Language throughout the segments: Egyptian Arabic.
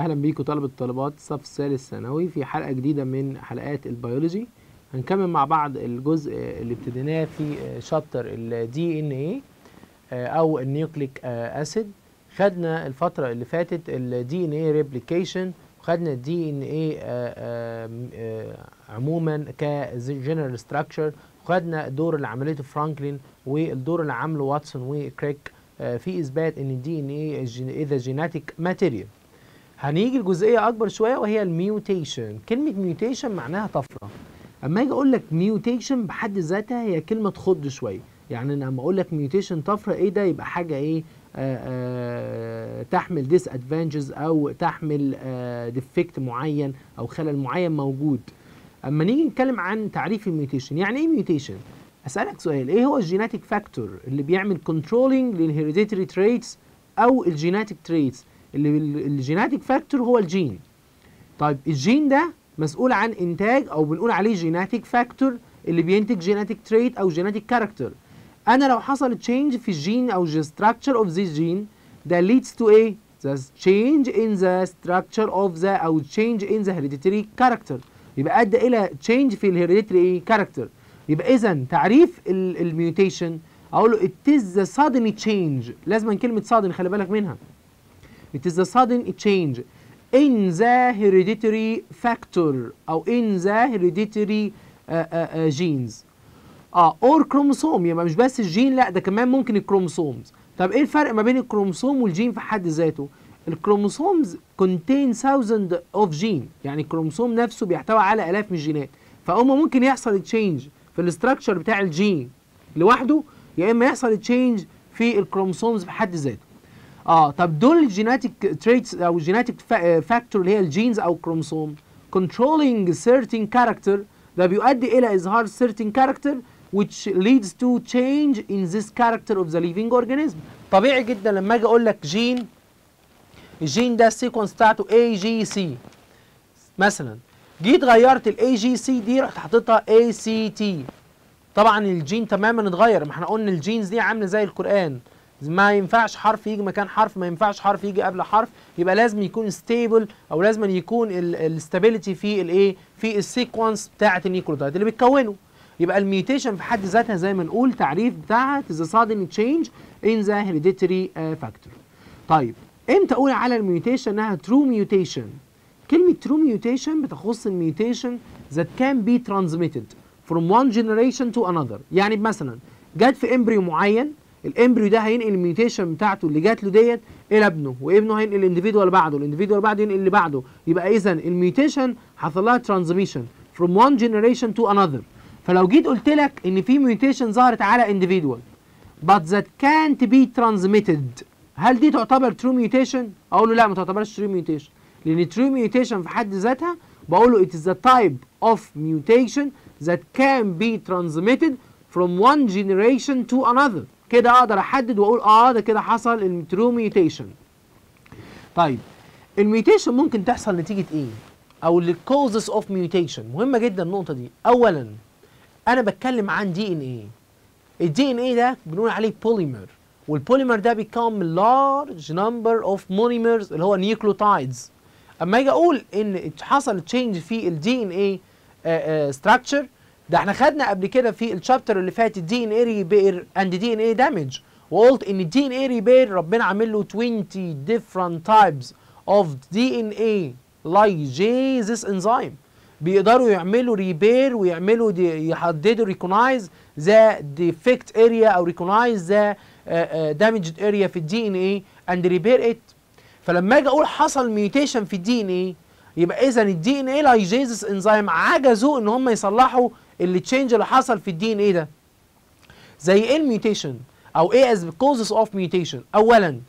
اهلا بيكم طلبه الطالبات الصف الثالث ثانوي في حلقه جديده من حلقات البيولوجي هنكمل مع بعض الجزء اللي ابتديناه في شابتر الدي ان اي او النيوكليك اسيد خدنا الفتره اللي فاتت الدي ان اي ريبليكيشن وخدنا الدي ان اي عموما كجنرال ستراكشر وخدنا الدور اللي عملته فرانكلين والدور اللي عمله واتسون وكريك في اثبات ان الدي ان اي اذا جيناتيك ماتيريال هنيجي لجزئيه اكبر شويه وهي الميوتيشن كلمه ميوتيشن معناها طفره اما اجي اقول لك ميوتيشن بحد ذاتها هي كلمه تخض شويه يعني انا لما اقول لك ميوتيشن طفره ايه ده يبقى حاجه ايه آآ آآ تحمل ديس ادفانتجز او تحمل ديفكت معين او خلل معين موجود اما نيجي نتكلم عن تعريف الميوتيشن يعني ايه ميوتيشن اسالك سؤال ايه هو الجيناتيك فاكتور اللي بيعمل كنترولينج للهيريديتري تريتس او الجيناتيك تريتس اللي الجيناتيك فاكتور هو الجين طيب الجين ده مسؤول عن انتاج او بنقول عليه جيناتيك فاكتور اللي بينتج جيناتيك تريت او جيناتيك كاركتر انا لو حصل تشينج في الجين او structure اوف ذيس جين ده leads to ايه the change in the structure of the او change in the hereditary character يبقى ادى الى change في الهيريديتري ايه كاركتر يبقى اذا تعريف الميوتيشن اقول له it is the sudden change لازم كلمه sudden خلي بالك منها it is the sudden change in the hereditary factor او in the hereditary uh, uh, uh, genes اه اور كروموسوم يبقى مش بس الجين لا ده كمان ممكن الكروموسومز طب ايه الفرق ما بين الكروموسوم والجين في حد ذاته الكروموسومز contain thousand of جين يعني الكروموسوم نفسه بيحتوي على الاف من الجينات فهم ممكن يحصل تشينج في الاستراكشر بتاع الجين لوحده يا اما يحصل تشينج في الكروموسومز بحد ذاته اه طب دول الجيناتيك تريتس او الجيناتيك فاكتور اللي هي الجينز او الكروموسوم controlling certain character ده بيؤدي الى اظهار certain character which leads to change in this character of the living organism طبيعي جدا لما اجي اقول لك جين الجين ده السيكونس بتاعته اي جي سي مثلا جيت غيرت الاي جي سي دي رحت حاططها اي سي تي طبعا الجين تماما اتغير ما احنا قلنا الجينز دي عامله زي القران ما ينفعش حرف يجي مكان حرف ما ينفعش حرف يجي قبل حرف يبقى لازم يكون ستيبل او لازم يكون الاستابيليتي في الايه في السيكونس بتاعه النيوكليوتايد اللي بتكونه يبقى الميوتيشن في حد ذاتها زي ما نقول تعريف بتاعها is a sudden change in the hereditary uh, factor طيب امتى اقول على الميوتيشن انها true mutation كلمه true mutation بتخص الميوتيشن that can be transmitted from one generation to another يعني مثلا جت في امبريو معين الامبريو ده هينقل الميوتيشن بتاعته اللي جات له ديت الى ابنه وابنه هينقل الانديفيدوال بعده الانديفيدوال بعده ينقل اللي بعده يبقى اذا الميوتيشن حصل لها ترانزميشن from one generation to another فلو جيت قلت لك ان في ميوتيشن ظهرت على individual but that can't be transmitted هل دي تعتبر true mutation؟ اقول له لا ما تعتبرش true mutation لان true mutation في حد ذاتها بقول له it is the type of mutation that can be transmitted from one generation to another كده اقدر احدد واقول اه ده كده حصل الترو ميوتيشن طيب الميوتيشن ممكن تحصل نتيجه ايه او الكوزز اوف ميوتيشن مهمه جدا النقطه دي اولا انا بتكلم عن دي ان ايه الدي ان ايه ده بنقول عليه بوليمر والبوليمر ده بيتكون من لارج نمبر اوف مونيمرز اللي هو نيوكليوتايدز اما اجي اقول ان حصل تشينج في الدي ان ايه ستراكشر ده احنا خدنا قبل كده في الشابتر اللي فات الدي ان اي ريبير اند دي ان اي دامج وقلت ان الدي ان اي ريبير ربنا عامل له 20 different types of DNA lygases enzyme بيقدروا يعملوا ريبير ويعملوا يحددوا ريكونايز ذا ديفكت اريا او ريكونايز ذا دامجد اريا في الدي ان اي اند ريبير ات فلما اجي اقول حصل ميوتيشن في الدي ان اي يبقى اذا الدي ان اي لايجيزس انزيم عجزوا ان هم يصلحوا اللي تشينج اللي حصل في الدي ان ايه ده زي ايه الميوتيشن او ايه as causes of mutation اولا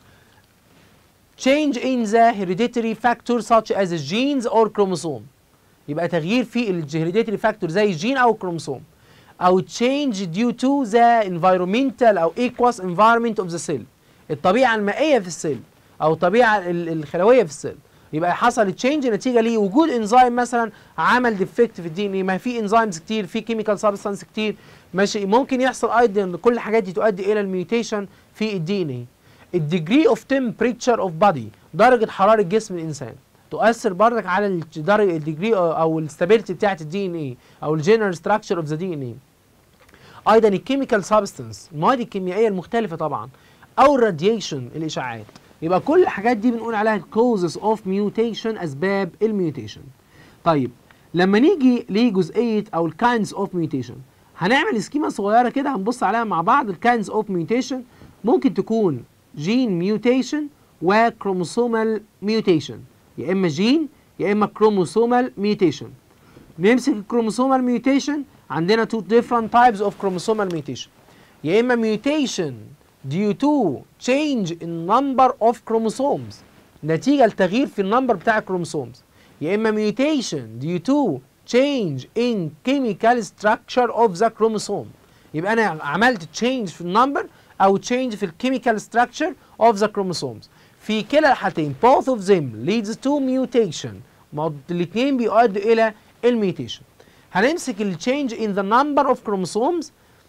change in the hereditary factor such as genes or chromosome يبقى تغيير في الهيريديتري فاكتور زي الجين او الكروموسوم او change due to the environmental او aqueous environment of the cell الطبيعه المائيه في السيل او الطبيعه الخلويه في السيل يبقى حصل تشينج نتيجه لوجود انزيم مثلا عمل ديفكت في الدي ان اي ما في انزيمز كتير في كيميكال سبستانس كتير ماشي ممكن يحصل ايضا ان كل الحاجات دي تؤدي الى الميوتيشن في الدي ان اي الديجري اوف تمبريتشر اوف بادي درجه حراره جسم الانسان تؤثر برضك على الدرجه الديجري او الستابيليتي بتاعت الدي ان اي او الجنرال ستراكشر اوف ذا دي ان اي ايضا الكيميكال سبستنس المواد الكيميائيه المختلفه طبعا او الراديشن الاشعاعات يبقى كل الحاجات دي بنقول عليها causes of mutation اسباب الميوتيشن طيب لما نيجي لجزئيه او الكاينز اوف ميوتيشن هنعمل سكيما صغيره كده هنبص عليها مع بعض الكاينز اوف ميوتيشن ممكن تكون جين ميوتيشن وكروموسومال ميوتيشن يا اما جين يا اما كروموسومال ميوتيشن نمسك الكروموسومال ميوتيشن عندنا two different types of chromosomal mutation يا اما mutation due to change in number of chromosomes نتيجة لتغيير في النمبر بتاع الكروموسومز يا اما mutation due to change in chemical structure of the chromosome يبقى انا عملت change في النمبر او change في الكيميكال structure of the chromosomes في كلا الحالتين both of them leads to mutation الاثنين بيؤدوا الى الميوتيشن هنمسك التشينج in the number of chromosomes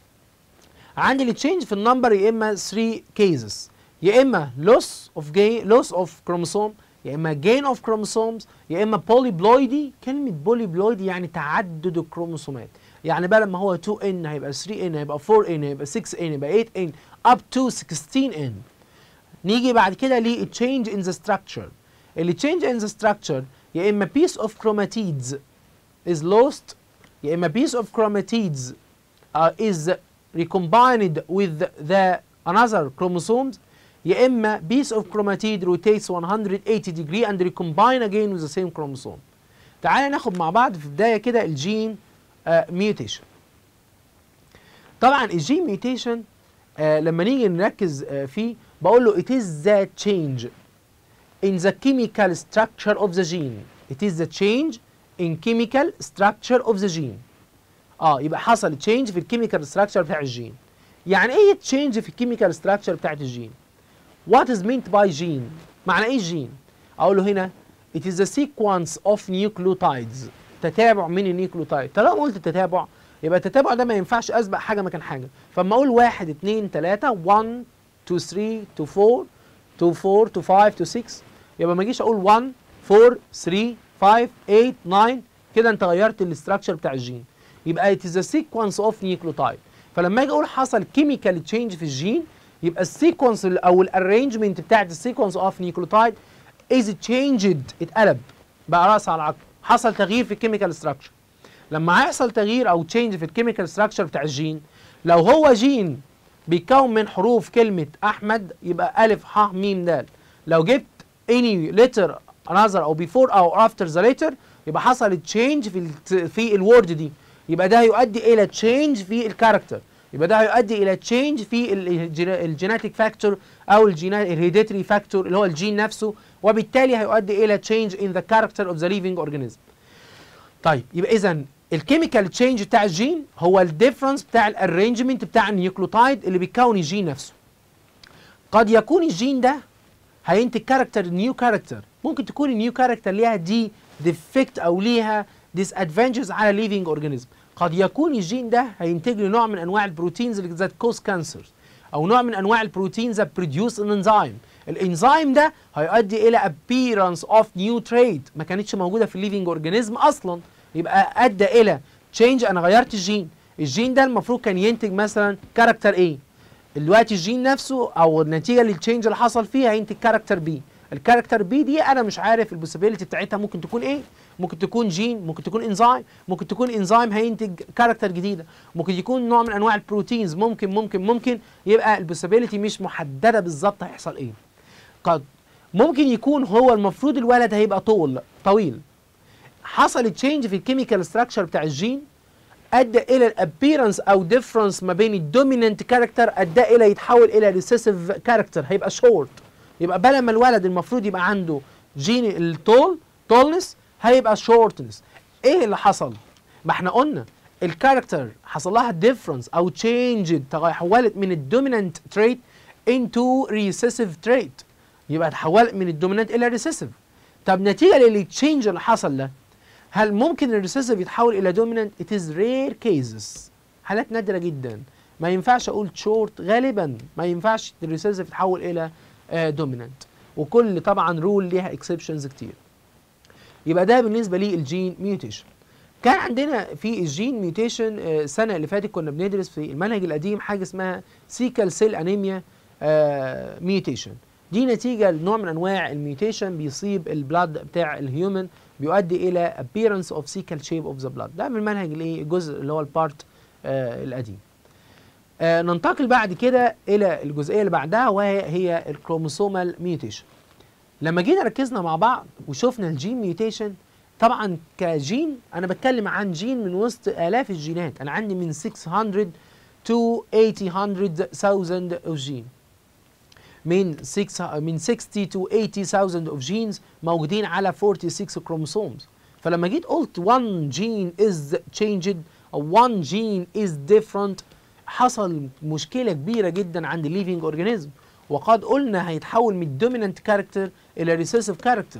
عندي التشينج في النمبر يا اما 3 cases يا اما loss of gain loss of chromosome يا اما gain of chromosomes يا اما polyploidy كلمه polyploidy يعني تعدد الكروموسومات يعني بقى لما هو 2n هيبقى 3n هيبقى 4n هيبقى 6n هيبقى 8n up to 16n نيجي بعد كده للتشينج in the structure التشينج in the structure يا اما piece of chromatids is lost يا اما piece of chromatids uh, is recombined with the another chromosomes يا اما piece of chromatid rotates 180 degree and recombine again with the same chromosome تعالى ناخد مع بعض في البدايه كده الجين ميوتيشن طبعا الجين ميوتيشن لما نيجي نركز uh, فيه بقول له it is the change in the chemical structure of the gene it is the change in chemical structure of the gene اه يبقى حصل تشينج في الكيميكال ستراكشر بتاع الجين يعني ايه تشينج في الكيميكال ستراكشر بتاعت الجين what is meant by gene معنى ايه الجين اقول له هنا it is a sequence of nucleotides تتابع من النيوكليوتايد طالما قلت تتابع يبقى التتابع ده ما ينفعش اسبق حاجه مكان حاجه فاما اقول 1 2 3 1 2 3 2 4 2 4 2 5 2 6 يبقى ما اجيش اقول 1 4 3 5 8 9 كده انت غيرت الاستراكشر بتاع الجين يبقى it is a sequence of nucleotide فلما اجي اقول حصل كيميكال تشينج في الجين يبقى السيكونس او الارينجمنت بتاعت السيكونس اوف نيوكليوتايد از تشينجد اتقلب بقى راس على عقب حصل تغيير في الكيميكال ستراكشر لما هيحصل تغيير او تشينج في الكيميكال ستراكشر بتاع الجين لو هو جين بيتكون من حروف كلمه احمد يبقى الف ح م د لو جبت any letter another او before او after the letter يبقى حصل تشينج في ال في الورد دي يبقى ده هيؤدي الى تشينج في الكاركتر يبقى ده هيؤدي الى تشينج في الجيناتيك فاكتور او الهيريديتري فاكتور اللي هو الجين نفسه وبالتالي هيؤدي الى تشينج ان ذا كاركتر اوف ذا ليفينج اورجانيزم طيب يبقى اذا الكيميكال تشينج بتاع الجين هو الديفرنس بتاع الارينجمنت بتاع النيوكليوتايد اللي بيكون الجين نفسه قد يكون الجين ده هينتج كاركتر نيو كاركتر ممكن تكون النيو كاركتر ليها دي ديفكت او ليها ديس ادفانتجز على ليفينج اورجانيزم قد يكون الجين ده هينتج له نوع من انواع البروتينز اللي ذات كوز كانسر او نوع من انواع البروتينز ذات بروديوس ان انزيم الانزيم ده هيؤدي الى appearance of new trait ما كانتش موجوده في الليفينج اورجانيزم اصلا يبقى ادى الى تشينج انا غيرت الجين الجين ده المفروض كان ينتج مثلا كاركتر ايه دلوقتي الجين نفسه او النتيجه للتشينج اللي حصل فيه هينتج كاركتر بي الكاركتر بي دي انا مش عارف البوسيبيليتي بتاعتها ممكن تكون ايه ممكن تكون جين ممكن تكون انزيم ممكن تكون انزيم هينتج كاركتر جديده ممكن يكون نوع من انواع البروتينز ممكن ممكن ممكن يبقى البوسيبيليتي مش محدده بالظبط هيحصل ايه قد ممكن يكون هو المفروض الولد هيبقى طول طويل حصل تشينج في الكيميكال ستراكشر بتاع الجين ادى الى الابيرنس او ديفرنس ما بين الدوميننت كاركتر ادى الى يتحول الى ريسيسيف كاركتر هيبقى شورت يبقى بدل ما الولد المفروض يبقى عنده جين الطول تولنس هيبقى شورتنس ايه اللي حصل ما احنا قلنا الكاركتر حصل لها ديفرنس او تشينج تحولت من الدوميننت تريت انتو ريسيسيف تريت يبقى تحولت من الدوميننت الى ريسيسيف طب نتيجه للتشينج اللي حصل ده هل ممكن الريسيسيف يتحول الى دوميننت ات از رير كيسز حالات نادره جدا ما ينفعش اقول شورت غالبا ما ينفعش الريسيسيف يتحول الى دوميننت وكل طبعا رول ليها اكسبشنز كتير يبقى ده بالنسبه للجين ميوتيشن كان عندنا في الجين ميوتيشن السنه اللي فاتت كنا بندرس في المنهج القديم حاجه اسمها سيكل سيل انيميا ميوتيشن دي نتيجه لنوع من انواع الميوتيشن بيصيب البلاد بتاع الهيومن بيؤدي الى appearance of sickle shape of the blood ده من المنهج الايه الجزء اللي هو البارت آه القديم آه ننتقل بعد كده الى الجزئيه اللي بعدها وهي هي الكروموسومال ميوتيشن لما جينا ركزنا مع بعض وشفنا الجين ميوتيشن طبعا كجين انا بتكلم عن جين من وسط الاف الجينات انا عندي من 600 to 800,000 of جين من 6 من 60 to 80,000 of genes موجودين على 46 chromosomes فلما جيت قلت one gene is changed او one gene is different حصل مشكلة كبيرة جدا عند living organism وقد قلنا هيتحول من dominant character إلى recessive character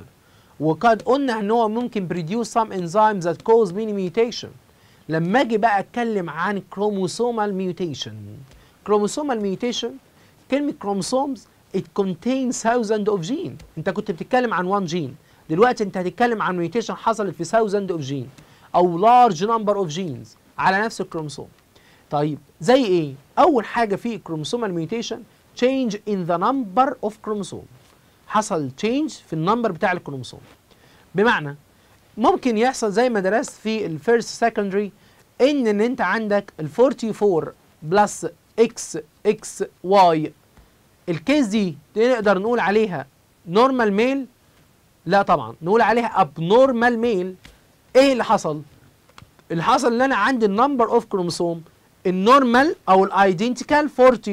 وقد قلنا ان هو ممكن produce some enzymes that cause many mutation لما اجي بقى اتكلم عن chromosomal mutation chromosomal mutation كلمة chromosomes it contains thousands of gene انت كنت بتتكلم عن one gene دلوقتي انت هتتكلم عن mutation حصلت في thousands of gene او large number of genes على نفس الكروموسوم طيب زي ايه اول حاجه في chromosomal mutation change in the number of chromosome حصل change في النمبر بتاع الكروموسوم بمعنى ممكن يحصل زي ما درست في الفيرست سكندري ان ان انت عندك ال 44 بلس اكس اكس واي الكيس دي نقدر نقول عليها نورمال ميل لا طبعا نقول عليها ابنورمال ميل ايه اللي حصل اللي حصل ان انا عندي النمبر اوف كروموسوم النورمال او الايدنتيكال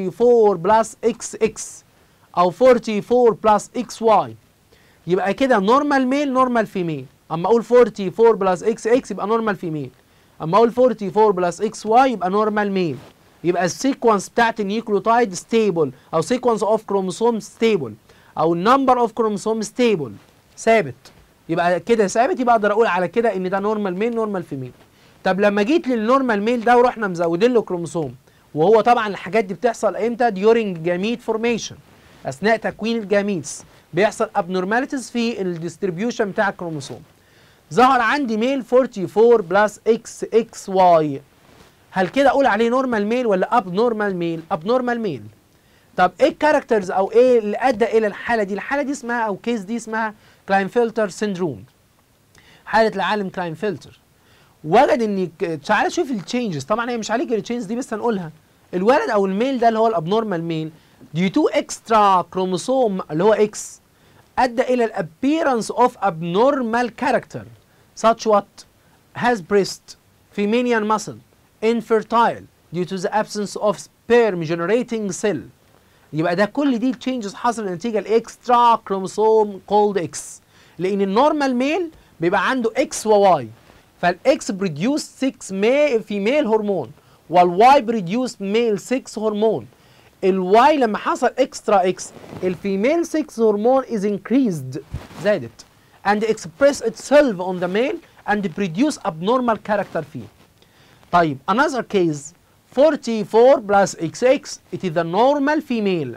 44 بلس اكس اكس او 44 بلس اكس واي يبقى كده نورمال ميل نورمال فيميل اما اقول 44 بلس اكس اكس يبقى نورمال فيميل اما اقول 44 بلس اكس واي يبقى نورمال ميل يبقى السيكونس بتاعت النيوكليوتايد ستيبل او سيكونس اوف كروموسوم ستيبل او النمبر اوف كروموسوم ستيبل ثابت يبقى كده ثابت يبقى اقدر اقول على كده ان ده نورمال ميل نورمال فيميل طب لما جيت للنورمال ميل ده ورحنا مزودين له كروموسوم وهو طبعا الحاجات دي بتحصل امتى during جاميت فورميشن اثناء تكوين الجاميتس بيحصل abnormalities في الديستريبيوشن بتاع الكروموسوم ظهر عندي ميل 44 بلس اكس اكس واي هل كده اقول عليه نورمال ميل ولا اب نورمال ميل اب نورمال ميل طب ايه الكاركترز او ايه اللي ادى الى الحاله دي الحاله دي اسمها او كيس دي اسمها كلاينفلتر سيندروم حاله العالم كلاينفلتر وجد ان تعالى شوف التشينجز طبعا هي مش عليك التشينجز دي بس هنقولها الولد او الميل ده اللي هو الابنورمال ميل ديو تو اكسترا كروموسوم اللي هو اكس ادى الى الابيرنس اوف abnormal character such what has breast feminian muscle infertile due to the absence of sperm generating cell يبقى ده كل دي تشينجز حصل نتيجه الاكسترا كروموسوم كولد اكس لان النورمال ميل بيبقى عنده اكس وواي فالاكس بروديوس 6 ميل فيميل هرمون والواي بروديوس ميل 6 هرمون الواي لما حصل اكسترا اكس الفيميل 6 هرمون is increased زادت and express itself on the male and produce abnormal character فيه طيب another case 44 plus XX it is the normal female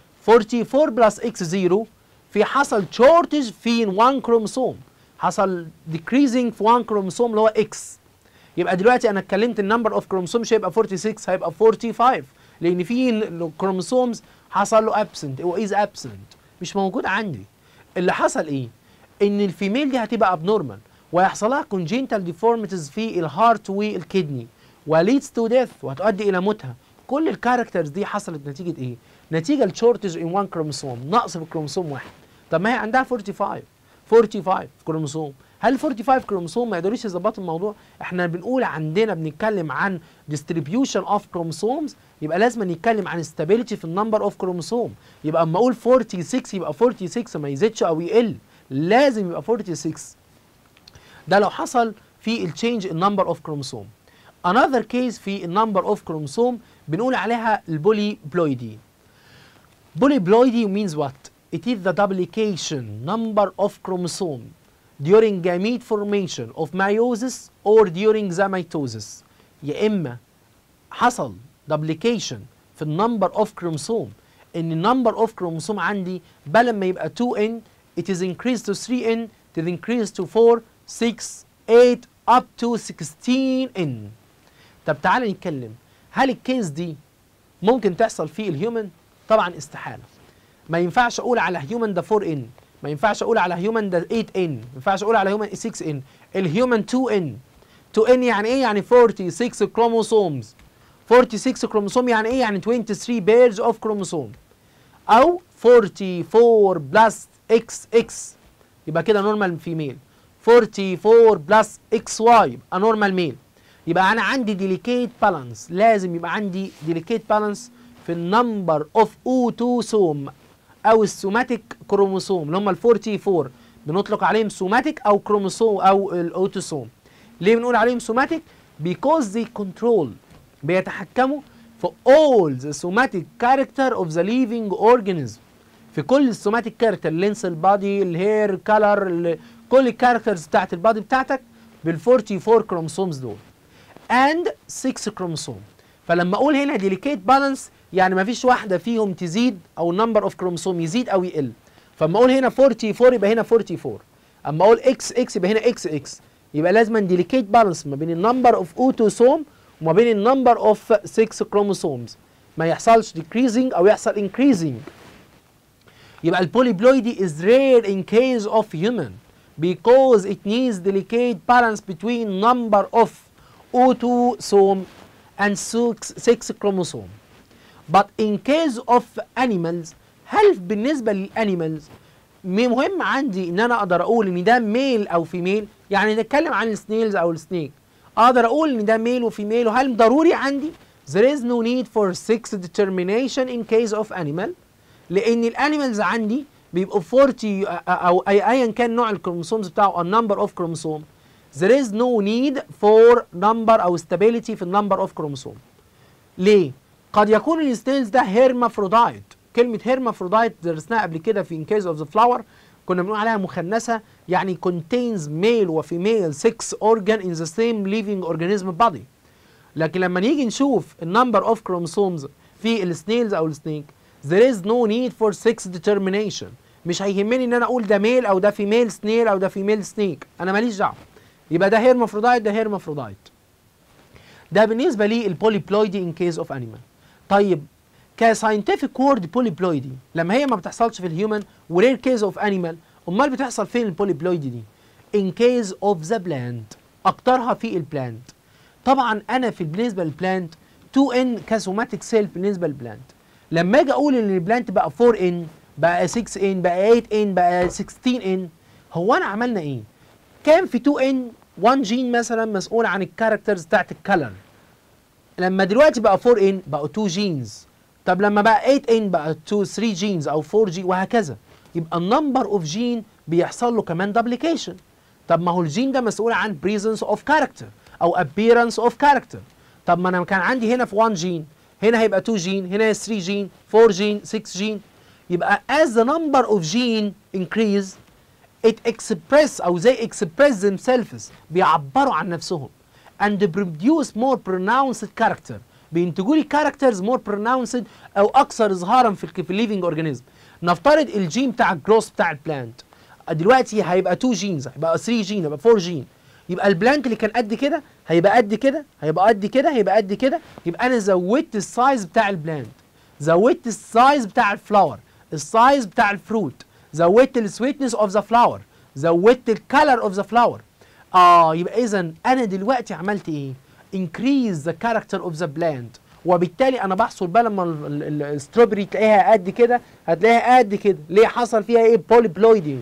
44 plus X0 في حصل shortage في one chromosome حصل decreasing في one chromosome اللي هو X يبقى دلوقتي انا اتكلمت النمبر اوف كروموسوم مش هيبقى 46 هيبقى 45 لان في كروموسومز حصل له absent هو is absent مش موجود عندي اللي حصل ايه ان الفيميل دي هتبقى abnormal ويحصل لها congenital deformities في الهارت والكدني وليدز تو ديث وهتؤدي الى موتها كل الكاركترز دي حصلت نتيجه ايه نتيجه الشورتج ان وان كروموسوم نقص في الكروموسوم واحد طب ما هي عندها 45 45 كروموسوم هل 45 كروموسوم ما يقدروش يظبطوا الموضوع احنا بنقول عندنا بنتكلم عن distribution of chromosomes يبقى لازم نتكلم عن stability في النمبر اوف كروموسوم يبقى اما اقول 46 يبقى 46 ما يزيدش او يقل لازم يبقى 46 ده لو حصل في التشينج النمبر اوف كروموسوم another case في النمبر اوف كروموسوم بنقول عليها البولي بلويدي بولي بلويدي means what it is the duplication number of chromosome during gamete formation of meiosis or during the mitosis يا اما حصل duplication في النمبر اوف كروموسوم ان النمبر اوف كروموسوم عندي بدل ما يبقى 2n it is increased to 3n to increase to 4 6 8 up to 16 n طب تعالى نتكلم هل الكيس دي ممكن تحصل في الهيومن طبعا استحاله ما ينفعش اقول على هيومن ده 4 ان ما ينفعش اقول على هيومن ده 8 ان ما ينفعش اقول على هيومن 6 ان الهيومن 2 ان 2 ان يعني ايه يعني 46 كروموسومز 46 كروموسوم يعني ايه يعني 23 بيرز اوف كروموسوم او 44 بلس اكس اكس يبقى كده نورمال فيميل 44 بلس اكس واي يبقى نورمال ميل يبقى انا عندي ديليكيت بالانس لازم يبقى عندي ديليكيت بالانس في النمبر اوف اوتوسوم او السوماتيك كروموسوم اللي هم ال 44 بنطلق عليهم سوماتيك او كروموسوم او الاوتوسوم ليه بنقول عليهم سوماتيك because they control بيتحكموا في all the somatic character of the living organism في كل السوماتيك كاركتر اللينس البادي الهير كلر كل الكاركترز بتاعت البادي بتاعتك بال 44 كروموسومز دول and 6 كروموسوم فلما اقول هنا ديليكيت بالانس يعني ما فيش واحده فيهم تزيد او النمبر اوف كروموسوم يزيد او يقل فاما اقول هنا 44 يبقى هنا 44 اما اقول اكس اكس يبقى هنا اكس اكس يبقى لازم ديليكيت بالانس ما بين النمبر اوف اوتوسوم وما بين النمبر اوف 6 كروموسومز ما يحصلش decreasing او يحصل increasing يبقى البوليبلويدي is rare in case of human because it needs delicate balance between number of autosome and six, six chromosome but in case of animals هل بالنسبة للانيمالز مهم عندي ان انا اقدر اقول ان ده ميل او فيميل يعني نتكلم عن السنيلز او السنيك اقدر اقول ان ده ميل وفيميل وهل ضروري عندي there is no need for sex determination in case of animal لان الانيمالز عندي بيبقوا 40 او اي ايا كان نوع الكروموسومز بتاعه او number of chromosome there is no need for number او stability في النمبر اوف كروموسوم ليه قد يكون الستيلز ده هيرمافرودايت كلمه هيرمافرودايت درسناها قبل كده في in case of the flower كنا بنقول عليها مخنثه يعني contains male وفيميل 6 organ in the same living organism body لكن لما نيجي نشوف النمبر اوف كروموسومز في السنيلز او السنيك there is no need for sex determination مش هيهمني ان انا اقول ده ميل او ده فيميل سنيل او ده فيميل سنيك انا ماليش دعوه يبقى ده هيرمافرودايت ده هيرمافرودايت ده بالنسبه لي البوليبلويدي ان كيس اوف انيمال طيب كساينتفك وورد بوليبلويدي لما هي ما بتحصلش في الهيومن ورير كيس اوف انيمال امال بتحصل فين البوليبلويدي دي ان كيس اوف ذا بلانت اكترها في البلانت طبعا انا في بالنسبه للبلانت 2 ان كسوماتيك سيل بالنسبه للبلانت لما اجي اقول ان البلانت بقى 4 ان بقى 6 ان بقى 8 ان بقى 16 ان هو انا عملنا ايه كان في 2 ان 1 جين مثلا مسؤول عن الكاركترز بتاعت الكلر لما دلوقتي بقى 4 ان بقوا 2 جينز طب لما بقى 8 ان بقى 2 3 جينز او 4 جي وهكذا يبقى النمبر اوف جين بيحصل له كمان دبليكيشن طب ما هو الجين ده مسؤول عن بريزنس اوف كاركتر او appearance اوف كاركتر طب ما انا كان عندي هنا في 1 جين هنا هيبقى 2 جين هنا 3 جين 4 جين 6 جين يبقى as the number of gene increase it express او they express themselves بيعبروا عن نفسهم and produce more pronounced character بينتجوا لي characters more pronounced او اكثر اظهارا في ال- في الليفنج اورجانيزم نفترض الجين بتاع الجروس بتاع البلانت دلوقتي هيبقى 2 جينز هيبقى 3 جين هيبقى 4 جين يبقى البلانت اللي كان قد كده هيبقى قد كده هيبقى قد كده هيبقى قد كده يبقى انا زودت السايز بتاع البلانت زودت السايز بتاع الفلاور السايز بتاع الفروت زودت السويتنس اوف ذا فلاور زودت الكالر اوف ذا فلاور اه يبقى اذا انا دلوقتي عملت ايه increase the character of the plant وبالتالي انا بحصل بقى لما ال- ال- الستروبري تلاقيها قد كده هتلاقيها قد كده ليه حصل فيها ايه بوليبلويدي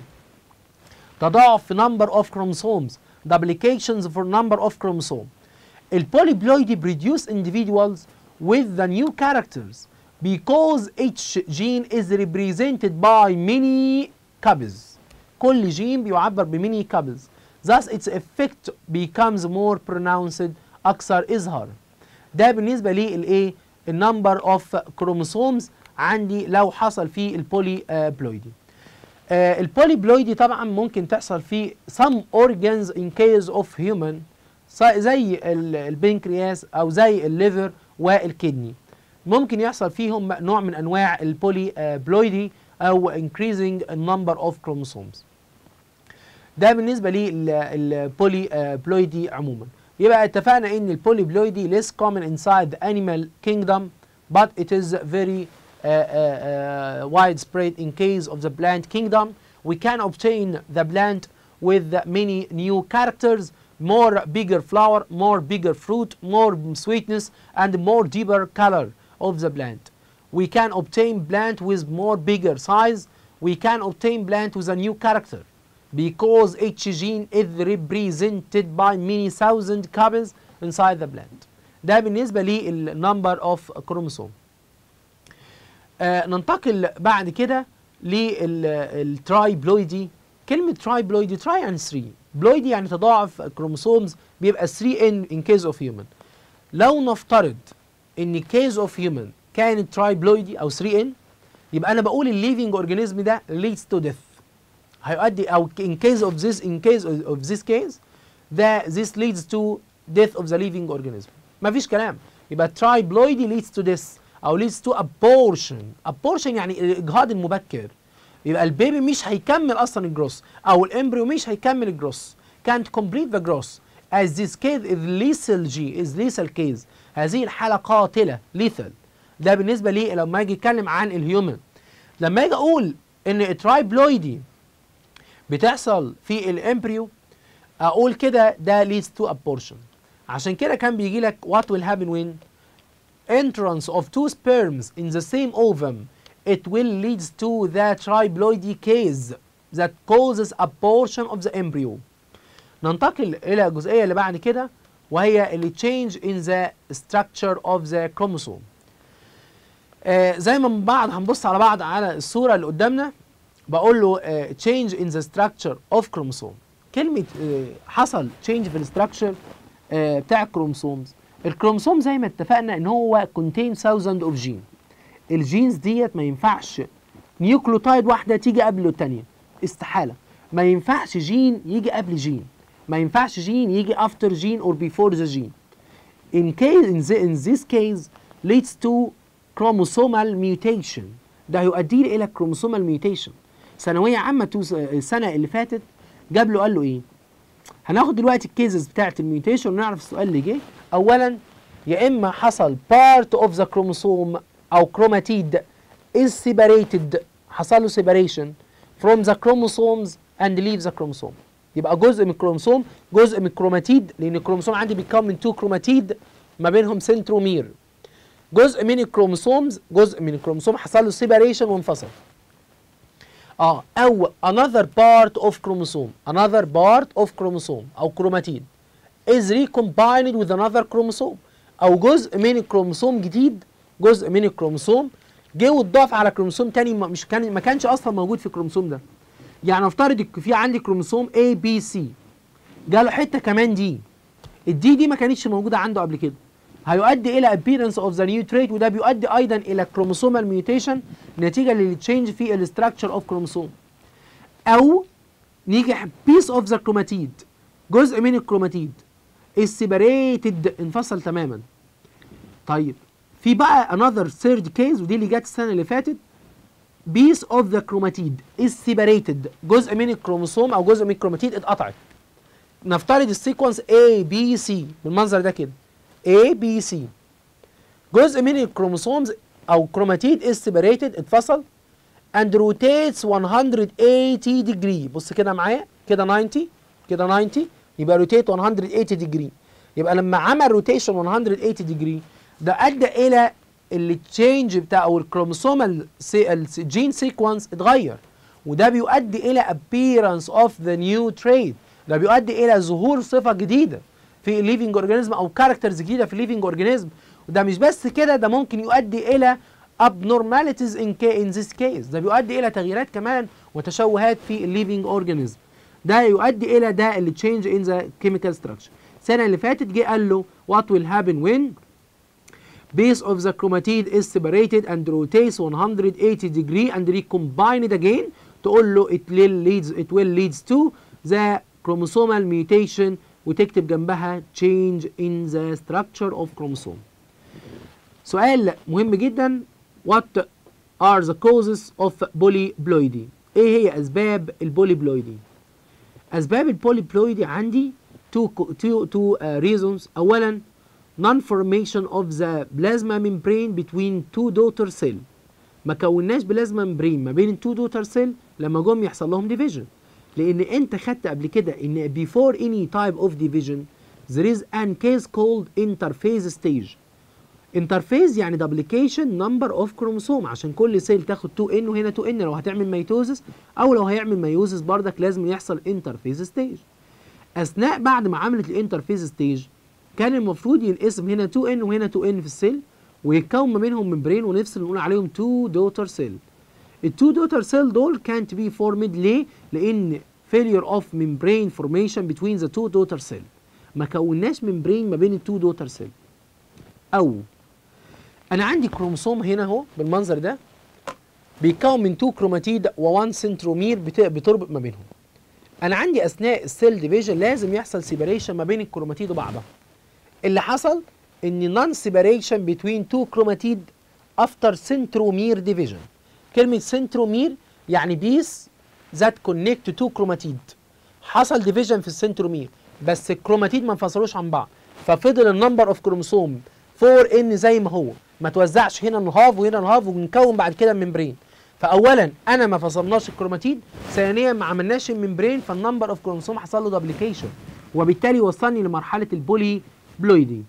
تضاعف في number of chromosomes duplications for number of chromosome البوليبلويدي produce individuals with the new characters because each gene is represented by many copies كل جين بيعبر بميني copies thus its effect becomes more pronounced اكثر اظهار ده بالنسبه لي الايه النمبر اوف كروموسومز عندي لو حصل في البولي بلويدي آه البوليبلويدي طبعا ممكن تحصل في some organs in case of human س- زي ال- البنكرياس او زي الليفر والكدني ممكن يحصل فيهم نوع من انواع البولي بلويدي او increasing number of chromosomes ده بالنسبه للبولي بلويدي عموما يبقى اتفقنا ان البوليبلويدي less common inside the animal kingdom but it is very uh, uh, uh, widespread in case of the plant kingdom we can obtain the plant with many new characters more bigger flower more bigger fruit more sweetness and more deeper color of the plant we can obtain plant with more bigger size we can obtain plant with a new character because each gene is represented by many thousand copies inside the plant ده بالنسبة للنمبر اوف كروموسوم آه ننتقل بعد كده للترايبلويدي كلمة ترايبلويدي تراي يعني 3 بلويدي يعني تضاعف كروموسومز بيبقى 3 ان ان كيس اوف هيومن لو نفترض ان كيس اوف هيومن كانت ترايبلويدي او 3 ان يبقى انا بقول الليفنج اورجانيزم ده leads to death هيؤدي او in case of this in case of, of this case that this leads to death of the living organism مفيش كلام يبقى triploidy leads to this او leads to abortion abortion يعني الاجهاض المبكر يبقى البيبي مش هيكمل اصلا الجروس او الامبريو مش هيكمل الجروس can't complete the growth as this case is lethal G is lethal case هذه الحالة قاتلة lethal ده بالنسبة لي لما اجي اتكلم عن الهيومن لما اجي اقول ان الترايبلويدي بتحصل في الامبريو اقول كده ده leads to abortion عشان كده كان بيجي لك what will happen when entrance of two sperms in the same ovum it will lead to the triploidy case that causes abortion of the embryo ننتقل الى الجزئيه اللي بعد كده وهي اللي change in the structure of the chromosome آه زي ما من بعض هنبص على بعض على الصوره اللي قدامنا بقول له آه change in the structure of chromosome كلمه آه حصل change في الستراكشر آه بتاع الكروموسومز الكروموسوم زي ما اتفقنا ان هو contain thousand of gene الجينز ديت ما ينفعش نيوكليوتايد واحده تيجي قبل الثانيه استحاله ما ينفعش جين يجي قبل جين ما ينفعش جين يجي after gene or before the gene in case in, the, in this case leads to chromosomal mutation ده هيؤدي الى chromosomal mutation ثانويه عامه توس- السنه اللي فاتت جاب له قال له ايه هناخد دلوقتي الكيسز بتاعت الميوتيشن ونعرف السؤال اللي جه اولا يا اما حصل part of the chromosome او كروماتيد is separated حصل له separation from the chromosomes and leaves the chromosome يبقى جزء من الكروموسوم جزء من الكروماتيد لان الكروموسوم عندي بيتكون من تو كروماتيد ما بينهم سنترومير جزء من الكروموسومز جزء من الكروموسوم حصل له separation وانفصل اه او another part of chromosome another part of chromosome او كروماتيد is recombined with another chromosome او جزء من الكروموسوم جديد جزء من الكروموسوم جه واتضاف على كروموسوم تاني ما- مش كان ما كانش اصلا موجود في الكروموسوم ده يعني افترض إن في عندي كروموسوم A B C جاله حته كمان دي الدي دي ما كانتش موجوده عنده قبل كده هيؤدي الى appearance of the new trait وده بيؤدي ايضا الى chromosomal mutation نتيجه للتشينج في الستراكشر اوف كروموسوم او نيجي بيس اوف ذا كروماتيد جزء من الكروماتيد is separated انفصل تماما طيب في بقى another third case ودي اللي جت السنه اللي فاتت piece of the chromatid is separated جزء من الكروموسوم او جزء من الكروماتيد اتقطعت نفترض السيكونس A B C بالمنظر ده كده A B C جزء من الكروموسومز او كروماتيد is separated اتفصل and rotates 180 degree بص كده معايا كده 90 كده 90 يبقى روتيت 180 degree يبقى لما عمل روتيشن 180 degree ده ادى الى التشينج بتاع او الكروموسومال الجين سيكونس اتغير وده بيؤدي الى appearance of the new trait ده بيؤدي الى ظهور صفه جديده في الليفنج اورجانيزم او كاركترز جديده في الليفنج اورجانيزم وده مش بس كده ده ممكن يؤدي الى abnormalities in, ca- in this case ده بيؤدي الى تغييرات كمان وتشوهات في الليفنج اورجانيزم ده يؤدي الى ده اللي change in the chemical structure السنه اللي فاتت جه قال له what will happen when base of the chromatid is separated and rotates 180 degree and recombined again تقول له it will leads it will leads to the chromosomal mutation وتكتب جنبها change in the structure of chromosome سؤال مهم جدا what are the causes of polyploidy ايه هي اسباب البوليبلويدي اسباب البوليبلويدي عندي two co- two two uh, reasons اولا non-formation of the plasma membrane between two daughter cell ما كوناش بلازما ممبرين ما بين التو دوتر سيل لما جم يحصل لهم ديفيجن لان انت خدت قبل كده ان before any type of division there is an case called interphase stage interphase يعني duplication number of chromosome عشان كل سيل تاخد 2 n وهنا 2 n لو هتعمل ميتوزس او لو هيعمل ميوزس بردك لازم يحصل interphase stage اثناء بعد ما عملت الانترفيز ستيج كان المفروض ينقسم هنا 2 n وهنا 2 n في السيل ويتكون ما بينهم ممبرين ونفصل نقول عليهم 2 دوتر سيل التو دوتر سيل دول كانت بي فورمد ليه؟ لان failure of membrane formation between the two daughter cell ما كوناش ممبرين ما بين التو دوتر سيل او انا عندي كروموسوم هنا اهو بالمنظر ده بيتكون من تو كروماتيد و1 سنترومير بت- بتربط ما بينهم انا عندي اثناء السيل ديفيجن لازم يحصل سيبريشن ما بين الكروماتيد وبعضها اللي حصل ان نون سيبريشن بين تو كروماتيد افتر سنترومير ديفيجن كلمه سنترومير يعني بيس ذات كونكت تو كروماتيد حصل ديفيجن في السنترومير بس الكروماتيد ما انفصلوش عن بعض ففضل النمبر اوف كروموسوم 4 ان زي ما هو ما توزعش هنا نهاف وهنا نهاف ونكون بعد كده ممبرين فاولا انا ما فصلناش الكروماتيد ثانيا ما عملناش الممبرين فالنمبر اوف كروموسوم حصل له دبليكيشن وبالتالي وصلني لمرحله البولي بلويدي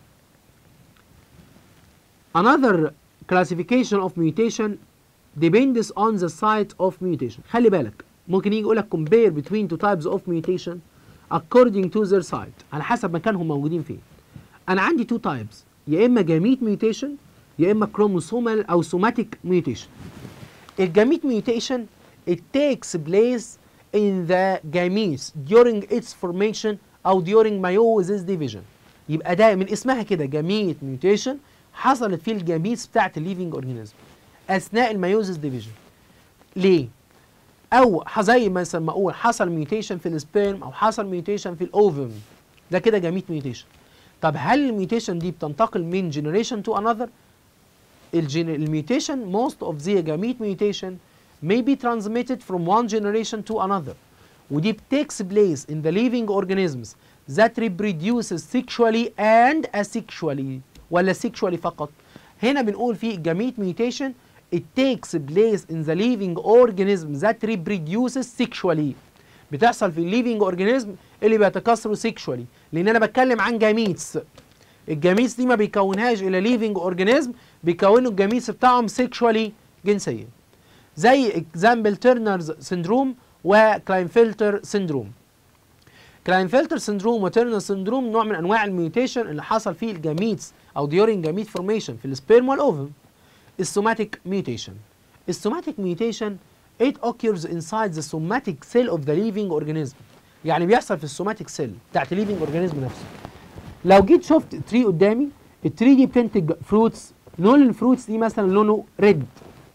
Another classification of mutation depends on the site of mutation. خلي بالك ممكن يجي يقول لك compare between two types of mutation according to their site على حسب مكانهم موجودين فين. أنا عندي two types يا إما جاميت mutation يا إما chromosomal أو somatic mutation. الجاميت mutation it takes place in the gametes during its formation أو during meiosis division. يبقى ده من اسمها كده جاميت mutation حصلت فيه الجاميتس بتاعت الليفنج اورجانيزم اثناء الميوزس ديفيجن ليه او ح- زي مثلا ما اقول حصل ميوتيشن في السبيرم او حصل ميوتيشن في الاوفم ده كده جاميت ميوتيشن طب هل الميوتيشن دي بتنتقل من جنريشن تو انذر الميوتيشن most of the gamete mutation may be transmitted from one generation to another ودي takes place in the living organisms that reproduces sexually and asexually ولا sexually فقط هنا بنقول في gamete mutation it takes place in the living organism that reproduces sexually بتحصل في الليفنج اورجانيزم اللي بيتكاثروا sexually لان انا بتكلم عن جاميتس الجاميتس دي ما بيكونهاش الا ليفنج اورجانيزم بيكونوا الجاميتس بتاعهم sexually جنسيا زي اكزامبل تيرنرز سندروم وكلاينفلتر سندروم كلاينفلتر سندروم وتيرنر سندروم نوع من انواع الميوتيشن اللي حصل فيه الجاميتس او ديورنج جاميت فورميشن في السبيرم والاوفم السوماتيك ميوتيشن السوماتيك ميوتيشن it occurs inside the somatic cell of the living organism يعني بيحصل في السوماتيك سيل بتاعت الليفنج اورجانيزم نفسه لو جيت شفت تري قدامي التري دي بتنتج فروتس لون الفروتس دي مثلا لونه ريد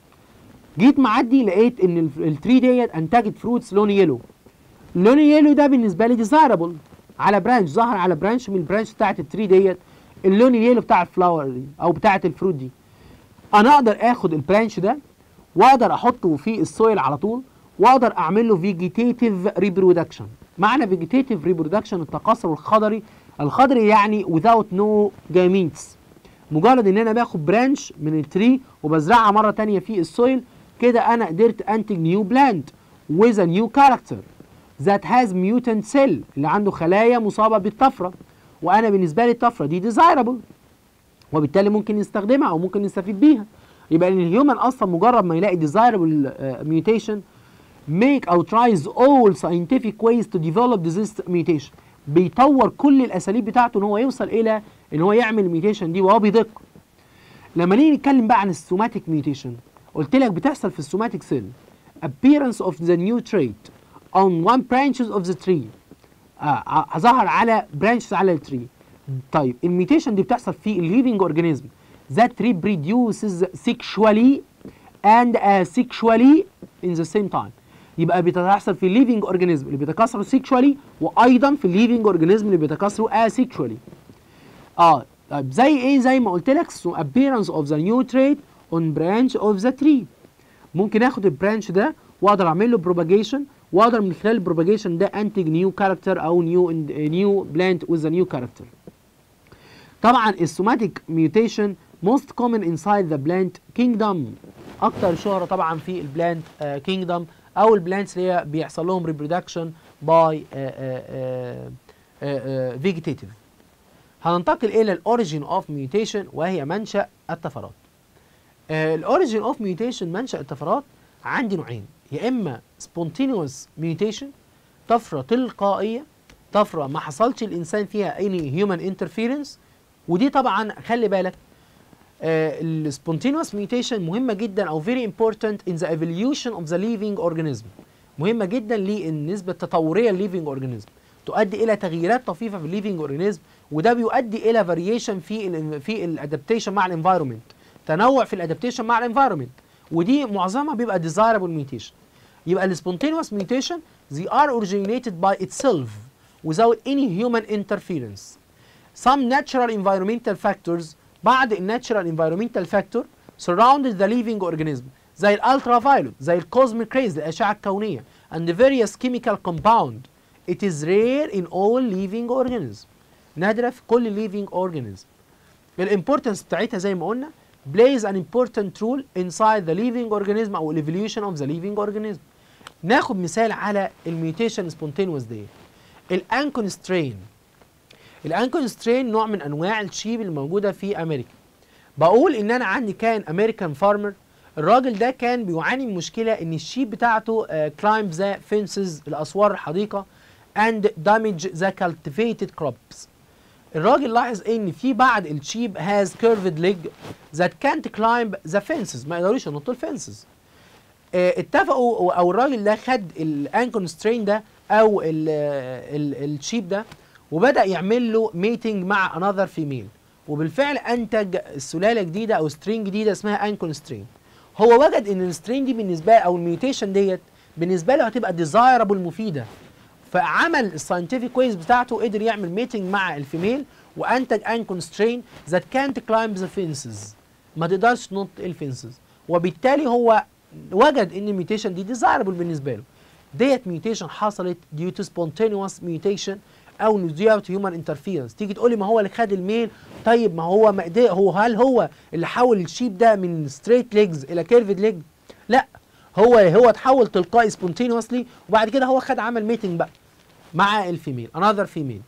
جيت معدي لقيت ان ال- التري ديت انتجت فروتس لون يلو اللون اليلو ده بالنسبه لي ديزايربل على برانش ظهر على برانش من البرانش بتاعت التري ديت اللون اليلو بتاع الفلاور دي او بتاعت الفروت دي انا اقدر اخد البرانش ده واقدر احطه في السويل على طول واقدر اعمل له فيجيتيتيف ريبرودكشن معنى فيجيتيتيف ريبرودكشن التكاثر الخضري الخضري يعني without no gametes مجرد ان انا باخد برانش من التري وبزرعها مره تانية في السويل كده انا قدرت انتج نيو بلاند with a new character that has mutant cell اللي عنده خلايا مصابه بالطفره وانا بالنسبه لي الطفره دي desirable وبالتالي ممكن نستخدمها او ممكن نستفيد بيها يبقى ان الهيومن اصلا مجرد ما يلاقي desirable uh, mutation make او tries all scientific ways to develop this mutation بيطور كل الاساليب بتاعته ان هو يوصل الى ان هو يعمل الميوتيشن دي وهو بدقه لما نيجي نتكلم بقى عن السوماتيك ميوتيشن قلت لك بتحصل في السوماتيك سيل appearance of the new trait on one branches of the tree آه ع- ظهر على برانشز على التري طيب الميوتيشن دي بتحصل في الليفنج اورجانيزم that reproduces sexually and asexually in the same time يبقى بتحصل في الليفنج اورجانيزم اللي بيتكاثروا sexually وايضا في الليفنج اورجانيزم اللي بيتكاثروا asexually اه طيب زي ايه زي ما قلت لك so appearance of the new trait on branch of the tree ممكن اخد البرانش ده واقدر اعمل له propagation واقدر من خلال البروباجيشن ده انتج نيو كاركتر او نيو نيو بلانت وذ نيو كاركتر طبعا السوماتيك ميوتيشن most common inside the plant kingdom اكتر شهرة طبعا في البلانت كينجدم او البلانتس اللي هي بيحصل لهم reproduction by vegetative هننتقل الى الاوريجين اوف ميوتيشن وهي منشا الطفرات الاوريجين اوف ميوتيشن منشا الطفرات عندي نوعين يا اما spontaneous mutation طفره تلقائيه طفره ما حصلش الانسان فيها any human interference ودي طبعا خلي بالك السبونتينوس ميوتيشن مهمه جدا او very important in the evolution of the living organism مهمه جدا للنسبه التطوريه للليفنج اورجانيزم تؤدي الى تغييرات طفيفه في الليفنج اورجانيزم وده بيؤدي الى فاريشن في ال في الادابتيشن مع الانفايرمنت تنوع في الادابتيشن مع الانفايرمنت ودي معظمها بيبقى desirable mutation يبقى السبونتينوس mutation they are originated by itself without any human interference some natural environmental factors بعض الناتشرال environmental factor surrounded the living organism زي الالترا فايلوت زي الكوزميك ريز الاشعه الكونيه and the various chemical compound it is rare in all living organisms نادره في كل living organism الامبورتنس بتاعتها زي ما قلنا plays an important role inside the living organism او evolution of the living organism ناخد مثال على الميوتيشن سبونتينوس دي الانكونسترين الانكونسترين نوع من انواع الشيب اللي موجوده في امريكا بقول ان انا عندي كان امريكان فارمر الراجل ده كان بيعاني من مشكله ان الشيب بتاعته كلايمب ذا فينسز الاسوار الحديقه اند دامج ذا cultivated كروبس الراجل لاحظ ان في بعض الشيب هاز كيرفد ليج ذات كانت كلايمب ذا فينسز ما يقدروش ينطوا الفينسز اتفقوا او الراجل ده خد الانكونسترين ده او الشيب ده وبدا يعمل له ميتنج مع انذر فيميل وبالفعل انتج سلاله جديده او سترين جديده اسمها انكونسترين هو وجد ان السترين دي بالنسبه او الميوتيشن ديت بالنسبه له هتبقى ديزايربل مفيده فعمل الساينتفك ويز بتاعته قدر يعمل ميتنج مع الفيميل وانتج انكونسترين ذات كانت كلايمب ذا فينسز ما تقدرش تنط الفينسز وبالتالي هو وجد ان الميوتيشن دي ديزايربل بالنسبه له ديت ميوتيشن حصلت due to spontaneous mutation او due to human interference تيجي تقول لي ما هو اللي خد الميل طيب ما هو ما قدر- هو هل هو اللي حول الشيب ده من ستريت ليجز الى كيرفد ليج لا هو هو اتحول تلقائي سبونتينوسلي وبعد كده هو خد عمل ميتنج بقى مع الفيميل انذر فيميل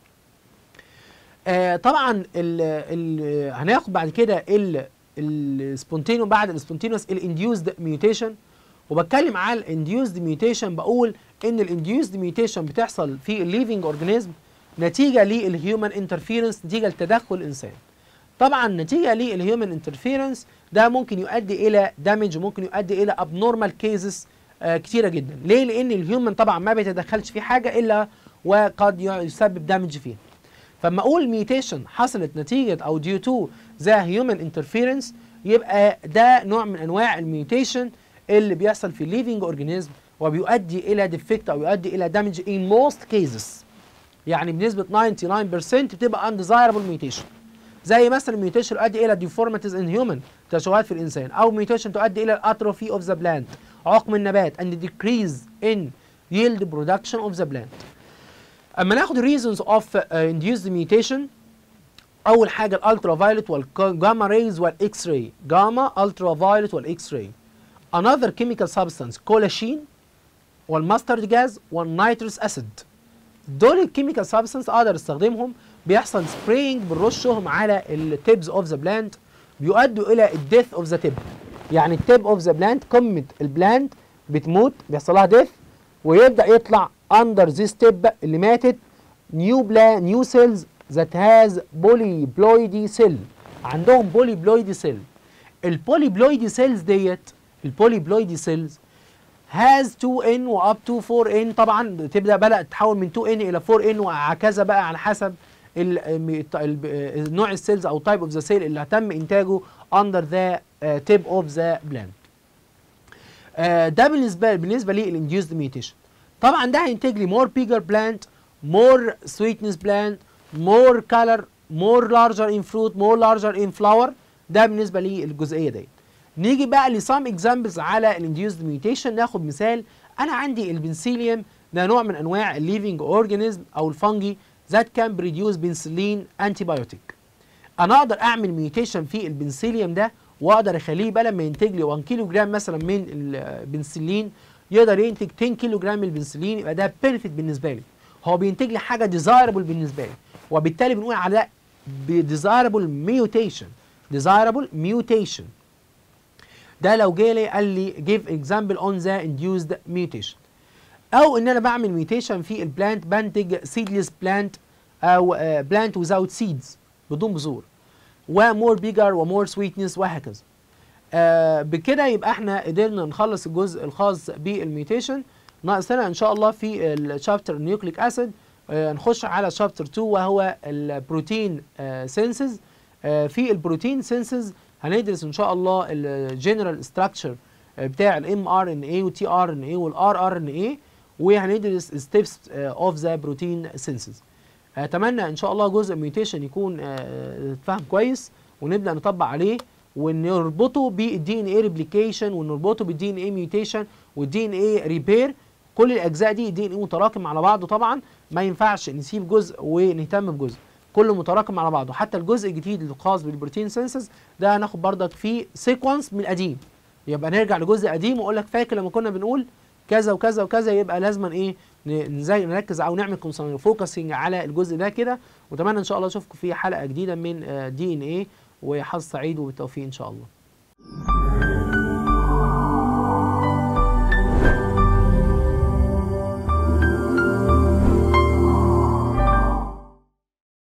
آه طبعا ال ال هناخد بعد كده ال السبونتينو بعد السبونتينوس الانديوزد ميوتيشن وبتكلم على الانديوزد ميوتيشن بقول ان الانديوزد ميوتيشن بتحصل في الليفنج اورجانيزم نتيجه للهيومن انترفيرنس نتيجه لتدخل الانسان طبعا نتيجه للهيومن انترفيرنس ده ممكن يؤدي الى دامج وممكن يؤدي الى ابنورمال كيسز كتيره جدا ليه لان الهيومن طبعا ما بيتدخلش في حاجه الا وقد يسبب دامج فيها فما اقول ميوتيشن حصلت نتيجه او ديو تو ذا هيومن انترفيرنس يبقى ده نوع من انواع الميوتيشن اللي بيحصل في الليفنج اورجانيزم وبيؤدي الى ديفكت او يؤدي الى دامج ان موست كيسز يعني بنسبه 99% بتبقى undesirable mutation زي مثلا ميوتيشن يؤدي الى deformities in human تشوهات في الانسان او ميوتيشن تؤدي الى atrophy of the plant عقم النبات and decrease in yield production of the plant اما ناخد reasons of uh, induced mutation اول حاجه الالترا فايولت والجاما ريز والاكس راي جاما الترا فايولت والاكس راي another chemical substance كولاشين والماسترد جاز والنيتروس اسيد دول الكيميكال سبستانس اقدر استخدمهم بيحصل سبرينج بنرشهم على التيبز اوف ذا بلانت بيؤدوا الى الديث اوف ذا تيب يعني التيب اوف ذا بلانت قمه البلانت بتموت بيحصل لها ديث ويبدا يطلع اندر ذيس تيب اللي ماتت نيو بلا نيو سيلز ذات هاز بولي بلويدي سيل عندهم بولي بلويدي سيل البولي بلويدي سيلز ديت البولي بلويدي سيلز هاز 2 ان واب تو 4 ان طبعا تبدا بدات تتحول من 2 ان الى 4 ان وهكذا بقى على حسب ال ال نوع السيلز او تايب اوف ذا سيل اللي تم انتاجه اندر ذا تيب اوف ذا بلانت ده بالنسبه بالنسبه للانديوزد ميوتيشن طبعا ده هينتج لي مور بيجر بلانت مور سويتنس بلانت مور كلر مور لارجر ان فروت مور لارجر ان فلاور ده بالنسبه للجزئيه ديت نيجي بقى لسام اكزامبلز على الانديوزد ميوتيشن ناخد مثال انا عندي البنسيليوم ده نوع من انواع الليفنج اورجانيزم او الفنجي ذات كان بريديوس بنسلين انتي بايوتيك انا اقدر اعمل ميوتيشن في البنسيليوم ده واقدر اخليه بدل ما ينتج لي 1 كيلو جرام مثلا من البنسلين يقدر ينتج 10 كيلو جرام من البنسلين يبقى ده بيرفكت بالنسبه لي هو بينتج لي حاجه ديزايربل بالنسبه لي وبالتالي بنقول على ده ديزايربل ميوتيشن ديزايربل ميوتيشن ده لو جالي قال لي give example on the induced mutation او ان انا بعمل ميوتيشن في البلانت بنتج seedless plant او uh, plant without seeds بدون بذور ومور بيجر ومور سويتنس وهكذا آه بكده يبقى احنا قدرنا نخلص الجزء الخاص بالميوتيشن ناقصنا ان شاء الله في الشابتر نيوكليك اسيد آه نخش على شابتر 2 وهو البروتين آه سينسز آه في البروتين سينسز هندرس ان شاء الله الجنرال ستراكشر بتاع الام ار ان اي والتي ار ان اي والار ار ان اي وهندرس ستيبس اوف ذا بروتين سينسز اتمنى ان شاء الله جزء ميوتيشن يكون اتفهم كويس ونبدا نطبق عليه ونربطه بالدي ان اي ريبليكيشن ونربطه بالدي ان اي ميوتيشن والدي ان اي ريبير كل الاجزاء دي دي ان اي متراكم على بعضه طبعا ما ينفعش نسيب جزء ونهتم بجزء كله متراكم على بعضه حتى الجزء الجديد الخاص بالبروتين سينسز ده هناخد بردك فيه سيكونس من القديم يبقى نرجع لجزء قديم واقول لك فاكر لما كنا بنقول كذا وكذا وكذا يبقى لازما ايه نركز او نعمل فوكسنج على الجزء ده كده واتمنى ان شاء الله اشوفكم في حلقه جديده من دي ان ايه وحظ سعيد وبالتوفيق ان شاء الله